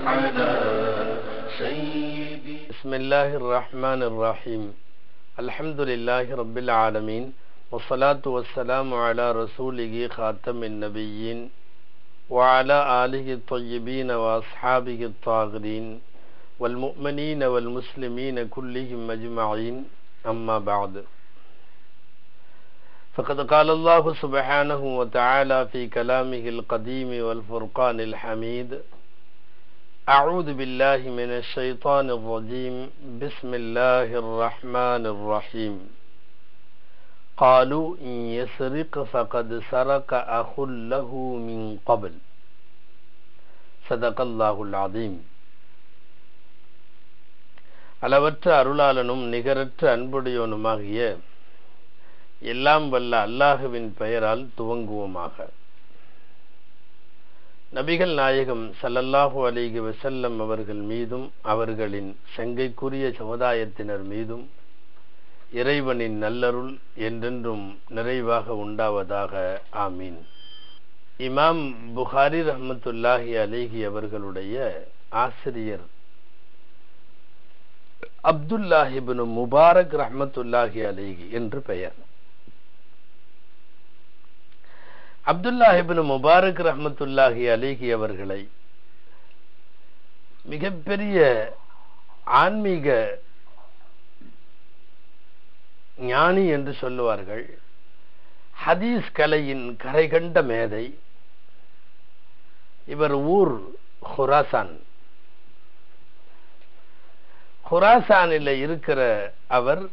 على سيدي بسم الله الرحمن الرحيم الحمد لله رب العالمين والصلاة والسلام على رسوله خاتم النبيين وعلى آله الطيبين وأصحابه الطاهرين والمؤمنين والمسلمين كلهم أجمعين أما بعد فقد قال الله سبحانه وتعالى في كلامه القديم والفرقان الحميد أعوذ بالله من الشيطان الرجيم بسم الله الرحمن الرحيم قالوا إن يسرق فقد سرق أخ له من قبل صدق الله العظيم அளவற்ற அருளாளனும் நிகரற்ற அன்புடையவனுமாகிய எல்லாம் வல்ல அல்லாஹுவின் பெயரால் துவங்குவோமாக நபிகள் நாயகம் சல்லல்லாஹு அலிகி வசல்லம் அவர்கள் மீதும் அவர்களின் சங்கைக்குரிய சமுதாயத்தினர் மீதும் இறைவனின் நல்லருள் என்றென்றும் நிறைவாக உண்டாவதாக ஆமீன் இமாம் புகாரி ரஹமத்துல்லாஹி அலிஹி அவர்களுடைய ஆசிரியர் அப்துல்லாஹிபின் முபாரக் ரஹமத்துல்லாஹி அலிஹி என்று பெயர் அப்துல்லாஹிபின் முபாரக் ரஹமத்துல்லாஹி அலிஹி அவர்களை மிகப்பெரிய ஆன்மீக ஞானி என்று சொல்லுவார்கள் ஹதீஸ் கலையின் கரை கண்ட மேதை இவர் ஊர் ஹுராசான் ஹுராசானில் இருக்கிற அவர்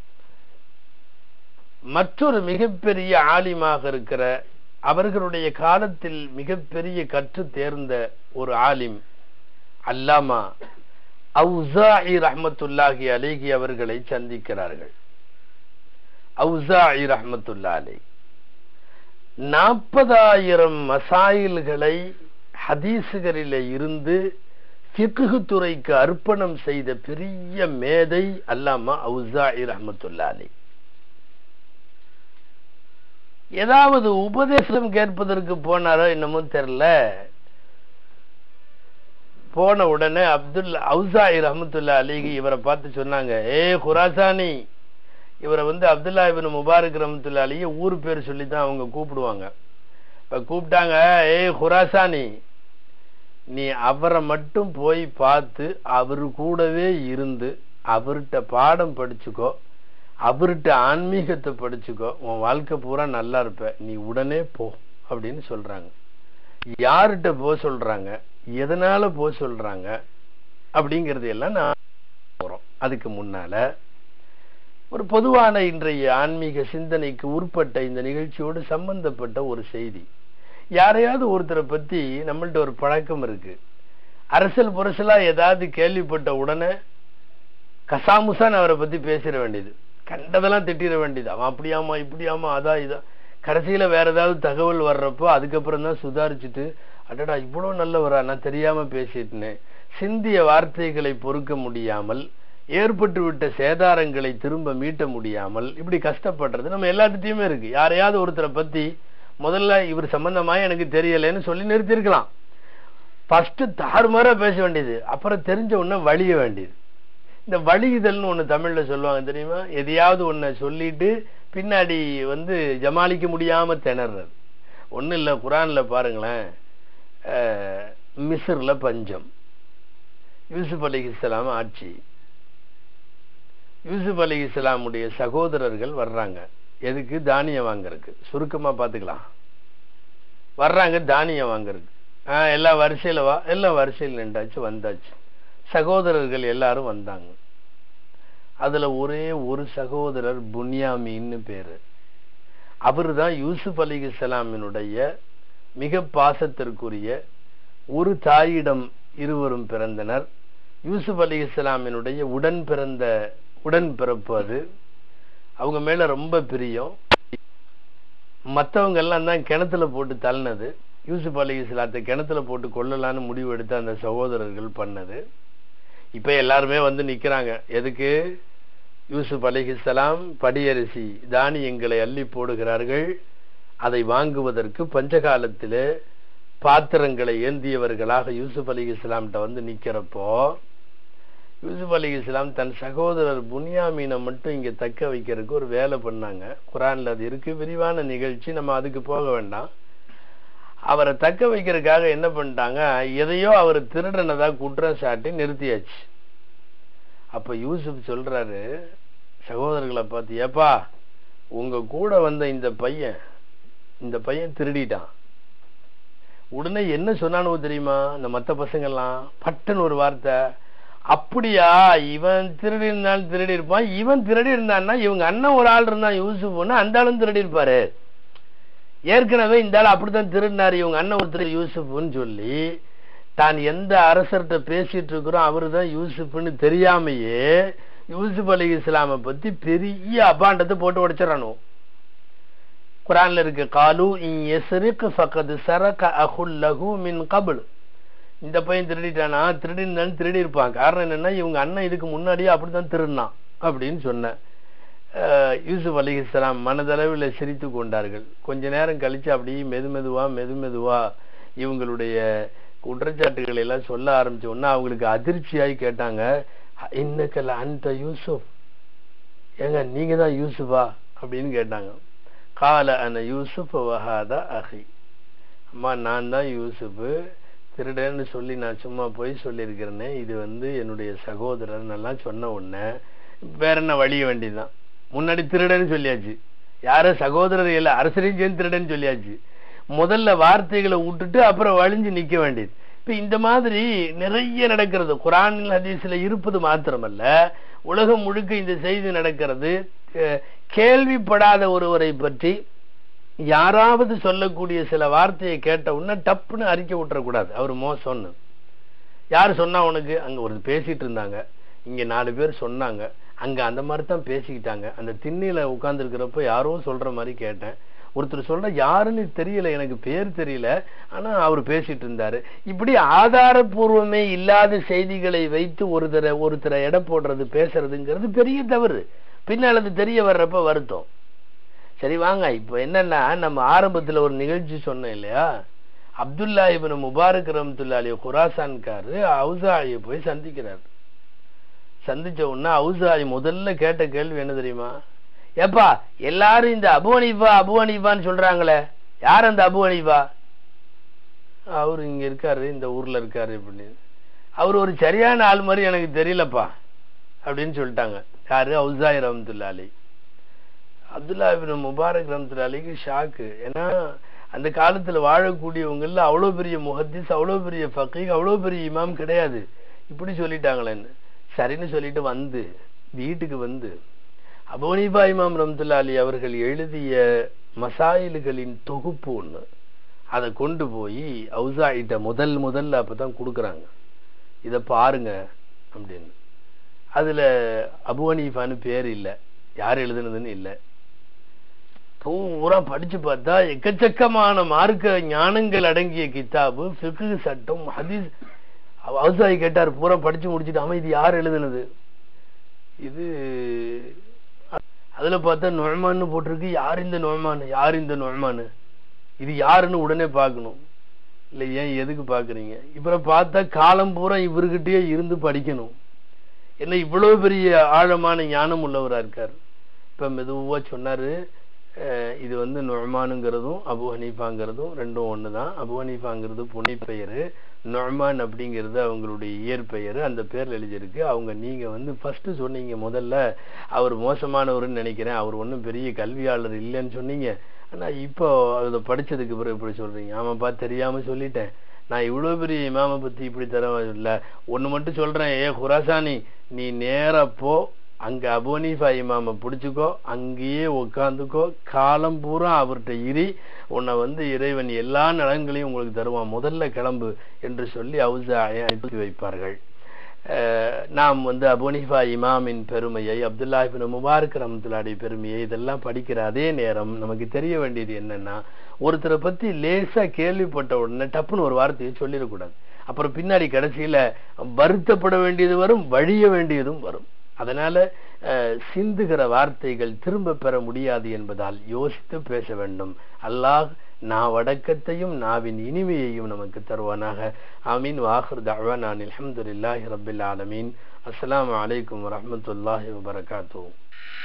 மற்றொரு மிகப்பெரிய ஆலிமாக இருக்கிற அவர்களுடைய காலத்தில் மிகப்பெரிய கற்று தேர்ந்த ஒரு ஆலிம் அல்லாமா அவுசாஇ ரஹமத்துல்லாஹி அலேஹி அவர்களை சந்திக்கிறார்கள் அவுசாஇ ரஹமத்துல்லா அலை நாற்பதாயிரம் மசாயில்களை ஹதீசுகளில் இருந்து பிக்குகு துறைக்கு அர்ப்பணம் செய்த பெரிய மேதை அல்லாமா அவுசாஇ ரஹமத்துல்லா அலை ஏதாவது உபதேசம் கேட்பதற்கு போனாரோ என்னமோ தெரியல போன உடனே அப்துல் அவுசாய் ரஹமத்துல்லா அலிகி இவரை பார்த்து சொன்னாங்க ஏ குராசானி இவரை வந்து அப்துல்லா இபின் முபாரக் ரஹமத்துல்லா அலிகி ஊர் பேர் சொல்லி தான் அவங்க கூப்பிடுவாங்க இப்ப கூப்பிட்டாங்க ஏ குராசானி நீ அவரை மட்டும் போய் பார்த்து அவரு கூடவே இருந்து அவர்கிட்ட பாடம் படிச்சுக்கோ அவர்கிட்ட ஆன்மீகத்தை படிச்சுக்கோ உன் வாழ்க்கை பூரா நல்லா இருப்ப நீ உடனே போ அப்படின்னு சொல்றாங்க யார்கிட்ட போ சொல்றாங்க எதனால போ சொல்றாங்க அப்படிங்கறது எல்லாம் நான் போறோம் அதுக்கு முன்னால ஒரு பொதுவான இன்றைய ஆன்மீக சிந்தனைக்கு உட்பட்ட இந்த நிகழ்ச்சியோடு சம்பந்தப்பட்ட ஒரு செய்தி யாரையாவது ஒருத்தரை பத்தி நம்மள்ட்ட ஒரு பழக்கம் இருக்கு அரசல் புரசலா ஏதாவது கேள்விப்பட்ட உடனே கசாமுசான் அவரை பத்தி பேசிட வேண்டியது கண்டதெல்லாம் திட்டிட வேண்டியது அவன் அப்படியாமா இப்படியாமா அதா இதா கடைசியில வேற ஏதாவது தகவல் வர்றப்போ அதுக்கப்புறம் தான் சுதாரிச்சுட்டு அடடா இவ்வளவு நல்லவரா நான் தெரியாம பேசிட்டேனே சிந்திய வார்த்தைகளை பொறுக்க முடியாமல் ஏற்பட்டு விட்ட சேதாரங்களை திரும்ப மீட்ட முடியாமல் இப்படி கஷ்டப்படுறது நம்ம எல்லாத்துட்டையுமே இருக்கு யாரையாவது ஒருத்தரை பத்தி முதல்ல இவர் சம்பந்தமா எனக்கு தெரியலன்னு சொல்லி நிறுத்திருக்கலாம் ஃபர்ஸ்ட் தாறுமாறா பேச வேண்டியது அப்புறம் தெரிஞ்ச உடனே வழிய வேண்டியது இந்த வழிதல்னு ஒண்ணு தமிழ்ல சொல்லுவாங்க தெரியுமா எதையாவது ஒன்ன சொல்லிட்டு பின்னாடி வந்து ஜமாளிக்க முடியாம திணறது ஒண்ணு இல்ல குரான்ல பாருங்களேன் மிஸ்ர்ல பஞ்சம் யூசுப் அலி இஸ்லாம் ஆட்சி யூசுப் அலி இஸ்லாமுடைய சகோதரர்கள் வர்றாங்க எதுக்கு தானியம் வாங்கறதுக்கு சுருக்கமா பாத்துக்கலாம் வர்றாங்க தானியம் வாங்கறதுக்கு ஆஹ் எல்லா வரிசையில வா எல்லாம் வரிசையில் நின்றாச்சு வந்தாச்சு சகோதரர்கள் எல்லாரும் வந்தாங்க அதுல ஒரே ஒரு சகோதரர் புன்யாமின்னு பேரு அவரு தான் யூசுப் அலி இஸ்லாமினுடைய மிக பாசத்திற்குரிய ஒரு தாயிடம் இருவரும் பிறந்தனர் யூசுப் அலி இஸ்லாமினுடைய உடன் பிறந்த உடன் பிறப்பு அது அவங்க மேல ரொம்ப பிரியம் மற்றவங்க எல்லாம் தான் கிணத்துல போட்டு தள்ளினது யூசுப் அலி இஸ்லாத்தை கிணத்துல போட்டு கொள்ளலான்னு முடிவு எடுத்து அந்த சகோதரர்கள் பண்ணது இப்ப எல்லாருமே வந்து நிக்கிறாங்க எதுக்கு யூசுப் அலிஹிஸ்லாம் படியரிசி தானியங்களை அள்ளி போடுகிறார்கள் அதை வாங்குவதற்கு பஞ்சகாலத்திலே பாத்திரங்களை ஏந்தியவர்களாக யூசுப் அலி இஸ்லாம்கிட்ட வந்து நிக்கிறப்போ யூசுப் அலி இஸ்லாம் தன் சகோதரர் புனியாமீனை மட்டும் இங்க தக்க வைக்கிறதுக்கு ஒரு வேலை பண்ணாங்க குரான்ல அது இருக்கு விரிவான நிகழ்ச்சி நம்ம அதுக்கு போக வேண்டாம் அவரை தக்க வைக்கிறதுக்காக என்ன பண்ணிட்டாங்க எதையோ அவர் திருடனதா குற்றம் சாட்டி நிறுத்தியாச்சு அப்ப யூசுப் சொல்றாரு சகோதரர்களை பார்த்து ஏப்பா உங்க கூட வந்த இந்த பையன் இந்த பையன் திருடிட்டான் உடனே என்ன சொன்னானோ தெரியுமா இந்த மத்த பசங்கெல்லாம் பட்டுன்னு ஒரு வார்த்தை அப்படியா இவன் திருடி இருந்தாலும் திருடி இருப்பான் இவன் திருடி இருந்தான்னா இவங்க அண்ணன் ஒரு ஆள் இருந்தான் யூசுப்னு அந்த ஆளும் திருடி இருப்பாரு ஏற்கனவே இந்த ஆள் அப்படித்தான் திருடினாரு இவங்க அண்ணன் ஒருத்தர் யூசுப்னு சொல்லி தான் எந்த அரசர்கிட்ட பேசிட்டு இருக்கிறோம் அவரு தான் யூசுப்னு தெரியாமையே யூசுப் அலி இஸ்லாமை பத்தி பெரிய அபாண்டத்தை போட்டு உடைச்சிடறானோ குரான்ல இருக்கு காலு இன் எசரிக்கு ஃபக்கது சரக அஹுல் லஹு மின் கபுல் இந்த பையன் திருடிட்டானா திருடினாலும் திருடி இருப்பான் காரணம் என்னன்னா இவங்க அண்ணன் இதுக்கு முன்னாடியே அப்படித்தான் திருடினான் அப்படின்னு சொன்னேன் அஹ் யூசுப் அலி இஸ்லாம் மனதளவில் சிரித்து கொண்டார்கள் கொஞ்ச நேரம் கழிச்சு அப்படியே மெது மெதுவா மெது மெதுவா இவங்களுடைய குற்றச்சாட்டுகளை எல்லாம் சொல்ல ஆரம்பிச்ச உடனே அவங்களுக்கு அதிர்ச்சியாகி கேட்டாங்க இன்னக்கல அந்த யூசுப் ஏங்க நீங்க தான் யூசுஃபா அப்படின்னு கேட்டாங்க கால அன யூசுப் வஹாதா அஹி அம்மா நான் தான் யூசுப் திருடன்னு சொல்லி நான் சும்மா போய் சொல்லியிருக்கிறேனே இது வந்து என்னுடைய சகோதரர் நல்லா சொன்ன உடனே வேற என்ன வழிய வேண்டியதுதான் முன்னாடி திருடன்னு சொல்லியாச்சு யார சகோதரர் இல்ல அரசரையும் சேர்ந்து திருடன்னு சொல்லியாச்சு முதல்ல வார்த்தைகளை விட்டுட்டு அப்புறம் வழிஞ்சு நிக்க வேண்டியது இப்ப இந்த மாதிரி நிறைய நடக்கிறது குரானில் ஹதீஸ்ல இருப்பது மாத்திரமல்ல உலகம் முழுக்க இந்த செய்தி நடக்கிறது அஹ் கேள்விப்படாத ஒருவரை பற்றி யாராவது சொல்லக்கூடிய சில வார்த்தையை கேட்ட உடனே டப்புன்னு அறிக்கை விட்டுறக்கூடாது அவர் மோசம்னு யார் சொன்னா உனக்கு அங்க ஒரு பேசிட்டு இருந்தாங்க இங்க நாலு பேர் சொன்னாங்க அங்க அந்த மாதிரி தான் பேசிக்கிட்டாங்க அந்த திண்ணையில உட்கார்ந்துருக்கிறப்ப யாரோ சொல்ற மாதிரி கேட்டேன் ஒருத்தர் சொல்ற யாருன்னு தெரியல எனக்கு பேர் தெரியல ஆனா அவர் பேசிட்டு இருந்தாரு இப்படி ஆதாரபூர்வமே இல்லாத செய்திகளை வைத்து ஒருத்தரை ஒருத்தரை எடை போடுறது பேசுறதுங்கிறது பெரிய தவறு பின்னால் அது தெரிய வர்றப்ப வருத்தம் சரி வாங்க இப்போ என்னன்னா நம்ம ஆரம்பத்துல ஒரு நிகழ்ச்சி சொன்னோம் இல்லையா அப்துல்லா இபின் முபாரக் ரஹமத்துல்லாலி குராசான்காரு அவுசாயை போய் சந்திக்கிறார் சந்திச்ச உடனே அவுசாயி முதல்ல கேட்ட கேள்வி என்ன தெரியுமா ஏப்பா எல்லாரும் இந்த அபு ஹனீஃபா அபு ஹனீஃபான்னு சொல்றாங்களே யார் அந்த அபு ஹனீஃபா அவர் இங்க இருக்காரு இந்த ஊர்ல இருக்காரு அப்படின்னு அவர் ஒரு சரியான ஆள் மாதிரி எனக்கு தெரியலப்பா அப்படின்னு சொல்லிட்டாங்க யாரு அவுசாய் ரஹமத்துல்லாலி அப்துல்லா இபின் முபாரக் ரஹமத்துல்லாலிக்கு ஷாக்கு ஏன்னா அந்த காலத்துல வாழக்கூடியவங்கல்ல அவ்வளவு பெரிய முஹத்திஸ் அவ்வளவு பெரிய ஃபக்கீக் அவ்வளவு பெரிய இமாம் கிடையாது இப்படி சொல்லிட்டாங்களேன்னு சரின்னு சொல்லிட்டு வந்து வீட்டுக்கு வந்து அபோனிபா இமாம் ரம்துல்லா அலி அவர்கள் எழுதிய மசாயில்களின் தொகுப்பு ஒண்ணு அதை கொண்டு போய் அவுசாயிட்ட முதல் முதல்ல அப்பதான் கொடுக்குறாங்க இத பாருங்க அப்படின்னு அதுல அபு ஹனீஃபான்னு பேர் இல்ல யார் எழுதுனதுன்னு இல்ல பூரா படிச்சு பார்த்தா எக்கச்சக்கமான மார்க்க ஞானங்கள் அடங்கிய கித்தாபு ஃபிக்கு சட்டம் ஹதீஸ் அவசாயி கேட்டார் பூரா படிச்சு முடிச்சுட்டு ஆமா இது யார் எழுதுனது இது அதுல பார்த்தா நொழமான்னு போட்டிருக்கு யார் இந்த நொழமானு யார் இந்த நொழமானு இது யாருன்னு உடனே பார்க்கணும் இல்ல ஏன் எதுக்கு பாக்குறீங்க இவரை பார்த்தா காலம் பூரா இவர்கிட்டயே இருந்து படிக்கணும் என்ன இவ்வளவு பெரிய ஆழமான ஞானம் உள்ளவரா இருக்காரு இப்ப மெதுவா சொன்னாரு அஹ் இது வந்து நொழ்மானுங்கிறதும் அபு ஹனீஃபாங்கிறதும் ரெண்டும் ஒண்ணுதான் அபு ஹனீஃபாங்கிறது புனை பெயரு நொழ்மான் அப்படிங்கிறது அவங்களுடைய இயற்பெயர் அந்த பேர்ல எழுதியிருக்கு அவங்க நீங்க வந்து ஃபர்ஸ்ட் சொன்னீங்க முதல்ல அவர் மோசமானவர்னு நினைக்கிறேன் அவர் ஒன்றும் பெரிய கல்வியாளர் இல்லைன்னு சொன்னீங்க ஆனா இப்போ அதை படிச்சதுக்கு பிறகு இப்படி சொல்றீங்க ஆமாப்பா தெரியாம சொல்லிட்டேன் நான் இவ்வளவு பெரிய இமாம பத்தி இப்படி தர இல்ல ஒண்ணு மட்டும் சொல்றேன் ஏ குராசானி நீ நேரா போ அங்க அபோனிஃபா இமாம பிடிச்சுக்கோ அங்கேயே உட்காந்துக்கோ காலம் பூரா அவர்கிட்ட இரி உன்னை வந்து இறைவன் எல்லா நலன்களையும் உங்களுக்கு தருவான் முதல்ல கிளம்பு என்று சொல்லி அவுசாயை அனுப்பி வைப்பார்கள் அஹ் நாம் வந்து அபோனிஃபா இமாமின் பெருமையை அப்துல்லா இபின் முபாரக் ரஹமத்துல்லாடி பெருமையை இதெல்லாம் படிக்கிற அதே நேரம் நமக்கு தெரிய வேண்டியது என்னன்னா ஒருத்தரை பத்தி லேசா கேள்விப்பட்ட உடனே டப்புன்னு ஒரு வார்த்தையை சொல்லிடக்கூடாது அப்புறம் பின்னாடி கடைசியில வருத்தப்பட வேண்டியது வரும் வழிய வேண்டியதும் வரும் அதனால அஹ், சிந்துகிற வார்த்தைகள் திரும்ப பெற முடியாது என்பதால் யோசித்து பேச வேண்டும் அல்லாஹ் நான் வடக்கத்தையும் நாவின் இனிமையையும் நமக்கு தருவானாக ஆமீன் வாஹர் தஅவானா அல்ஹம்துலில்லாஹி ரப்பில் ஆலமீன் அஸ்ஸலாமு அலைக்கும் வரஹ்மத்துல்லாஹி வபரகாத்துஹு